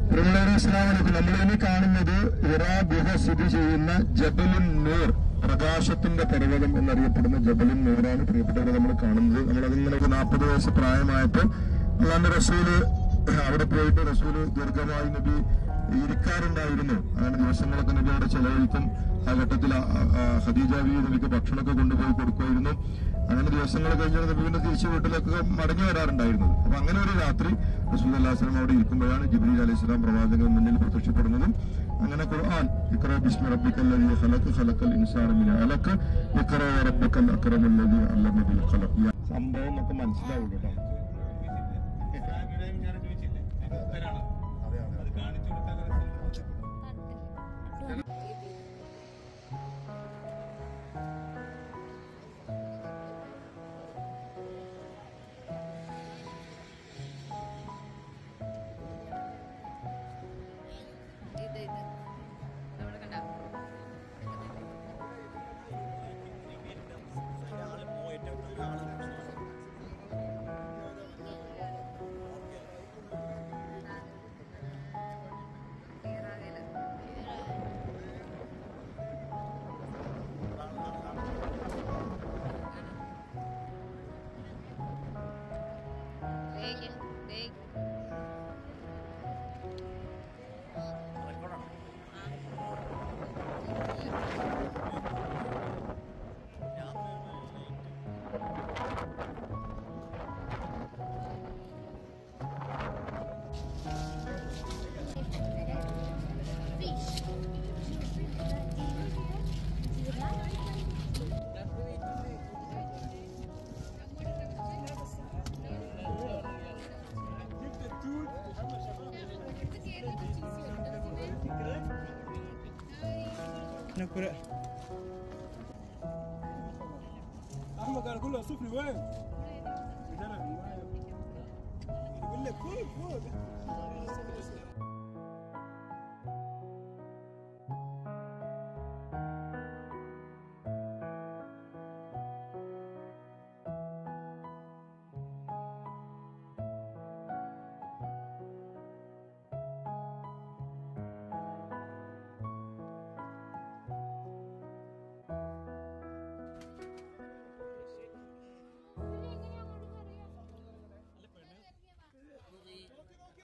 ഇസ്ലാമിനൊക്കെ നമ്മളിനി കാണുന്നത് ഇറാ ഗുഹ സ്ഥിതി ചെയ്യുന്ന ജബലുൻ നൂർ പ്രകാശത്തിന്റെ പർവ്വതം എന്നറിയപ്പെടുന്ന ജബലുൻ നൂറാണ് പ്രിയപ്പെട്ടവരെ നമ്മൾ കാണുന്നത് നമ്മളതിങ്ങനെ ഒരു നാൽപ്പത് വയസ്സ് പ്രായമായപ്പോൾ അള്ളാന്റെ റസൂല് അവിടെ പോയിട്ട് റസൂല് ദീർഘമായി നബി ഇരിക്കാറുണ്ടായിരുന്നു അങ്ങനെ ദിവസങ്ങളൊക്കെ നബി അവിടെ ചെലവഴിക്കും ആ ഘട്ടത്തിൽ ആ- ആ- ആ ഖദീജ ബി നബിക്ക് ഭക്ഷണമൊക്കെ കൊണ്ടുപോയി കൊടുക്കുമായിരുന്നു അങ്ങനെ ദിവസങ്ങൾ കഴിഞ്ഞാൽ നബി പിന്നെ തിരിച്ചു വീട്ടിലൊക്കെ മടങ്ങി വരാറുണ്ടായിരുന്നത് അപ്പൊ അങ്ങനെ ഒരു രാത്രി റസൂൽ അല്ലാസ്ലാം അവിടെ ഇരിക്കുമ്പോഴാണ് ജിബ്രീൽ അലൈഹി സ്വലാം പ്രവാചകൻ മുന്നിൽ പ്രത്യക്ഷപ്പെടുന്നതും അങ്ങനെ ഖുർആൻ ഇഖ്റ ബിസ്മി റബ്ബിക്കൽ ലദീ ഖലഖ് ഖലഖൽ ഇൻസാന മിൻ അലഖ് ഇഖ്റ റബ്ബക്കൽ അക്രമൽ ലദീ അല്ലമ ബിൽ ഖലഖ് ഈ സംഭവം ഒക്കെ മനസ്സിലാവുള്ളൂ കേട്ടോ ഇത് ഇത് അവിടെ കണ്ടോ ക്ലിയർ ആകില്ല ലേക്ക് ലേക്ക് نكبر احمد قال كله صفر وين؟ يقول لك فوق فوق